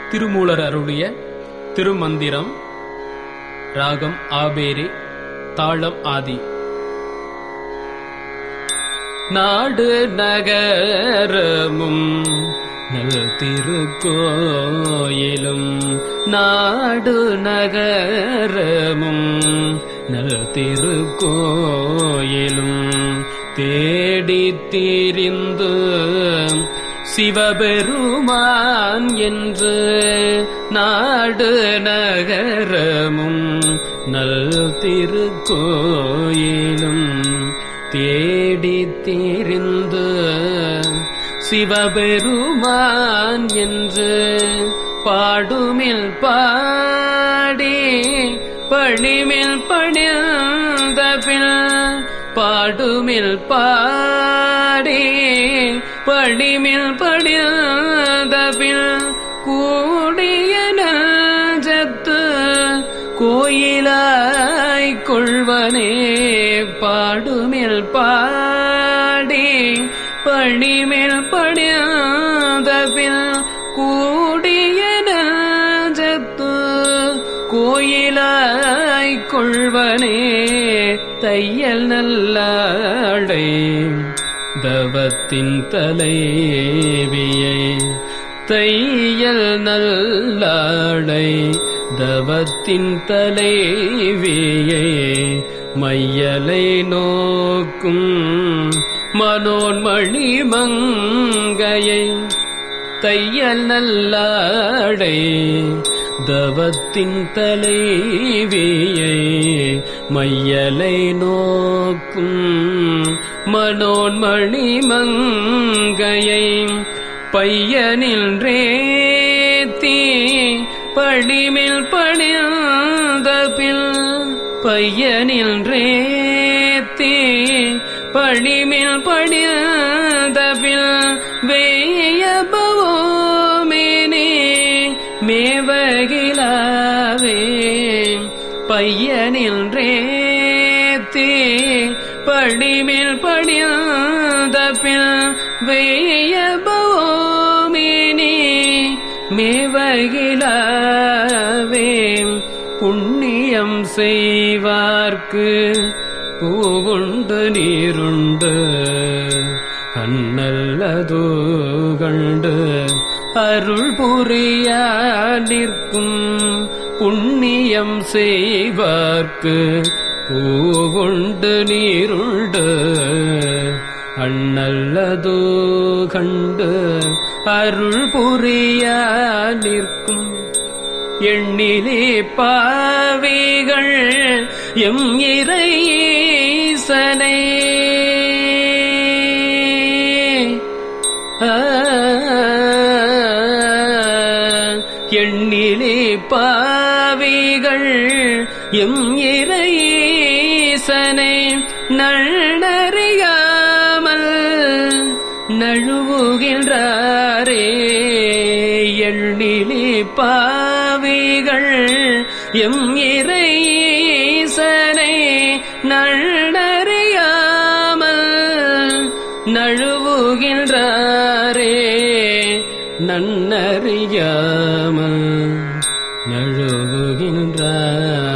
திருமூலர் அருளிய திருமந்திரம் ராகம் ஆபேரி தாளம் ஆதி நாடு நகரமும் நல் திருக்கோயிலும் நாடு நகரமும் நல் திருக்கோயிலும் தேடித் திரிந்து சிவபெருமான் என்று நாடு நகரமும் நல் திருக்கோயிலும் தேடித் திரிந்து சிவபெருமான் என்று பாடுமில் பாடி பணிமில் பணிந்த பின் பாடுமில் பாடி பணிமில் பணிந்த பின் கூடிய நஞ்சத்து கோயிலாய் கொள்வனே பாடுமில் பாடி பணிமில் பணிந்த பின் கூடிய நஞ்சத்து கோயிலாய் கொள்வனே தையல் நல்லாடை தவத்தின் தலைவியை தையல் நல்லாடை தவத்தின் தலைவியை மையலை நோக்கும் மனோன்மணி மங்கையை தையல் நல்லாடை தவத்தின் தலைவியை மையலை நோக்கும் மனோன்மணி மங்கையை பையனில் ரேத்தி படிமில் பணிந்த பில் பையனில் ரேத்தி பணிமில் பணிந்த பில் வேயபவோமேனே மேவகிலாவே பையனில் ரேத்தி படிமில் பணிந்த பில் வேயபவோமேனே மேவகிலாவே புண்ணியம் செய்வார்க்கு பூவுண்டு நீருண்டு அந்நல்லதோ கண்டு அருள் புரியா நிற்கும் புண்ணியம் செய்வார்க்கு பூவுண்டு நீருண்டு அண்ணல்லதோ கண்டு அருள் புரியா நிற்கும் எண்ணிலே பாவிகள் எம் இறைசனை எண்ணிலே பாவிகள் எம் இறைசனை நன்னறியாமல் நழுவுகின்றாரே எண்ணிலே பாவிகள் எம் இறைசனை நன்னறியாமல் நழுவுகின்றாரே நன்னறியாமல் நழுவுகின்றாரே